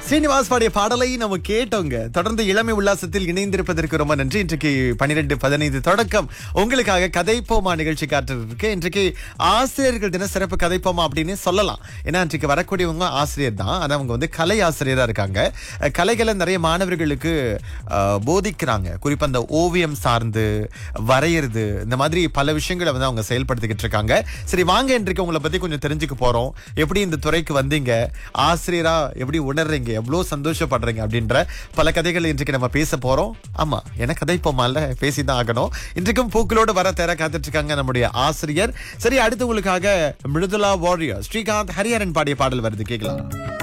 ஸ்ரீனிவாஸ் பாடிய பாடலை நம்ம கேட்டோங்க தொடர்ந்து இளமை உல்லாசத்தில் இணைந்திருப்பதற்கு ரொம்ப நன்றி இன்றைக்கு பன்னிரெண்டு பதினைந்து தொடக்கம் உங்களுக்காக கதைப்போமா நிகழ்ச்சி காட்டுறதுக்கு இன்றைக்கு ஆசிரியர்கள் தின சிறப்பு கதைப்போமா அப்படின்னு சொல்லலாம் ஏன்னா இன்றைக்கு வரக்கூடியவங்க ஆசிரியர் தான் ஆனா அவங்க வந்து கலை ஆசிரியரா இருக்காங்க அஹ் கலைகளை நிறைய மாணவர்களுக்கு அஹ், போதிக்கிறாங்க குறிப்பா அந்த ஓவியம் சார்ந்து வரையிறது இந்த மாதிரி பல விஷயங்களை வந்து அவங்க செயல்படுத்திக்கிட்டு இருக்காங்க சரி வாங்க இன்றைக்கு உங்களை பத்தி கொஞ்சம் தெரிஞ்சுக்க போறோம் எப்படி இந்த துறைக்கு வந்தீங்க ஆசிரியரா எப்படி உணர்றீங்க எவ்வளவு சந்தோஷப்படுறீங்க அப்படின்ற பல கதைகள் இன்றைக்கு நம்ம பேச போறோம் ஆமா என்ன கதைப்போமால பேசிதான் ஆகணும் இன்றைக்கும் பூக்களோடு வர தேர காத்துட்டு இருக்காங்க நம்முடைய ஆசிரியர் சரி அடுத்து உங்களுக்காக மிருதுலா வாரியர் ஸ்ரீகாந்த் ஹரிஹரன் பாடிய பாடல் வருது கேட்கலாம்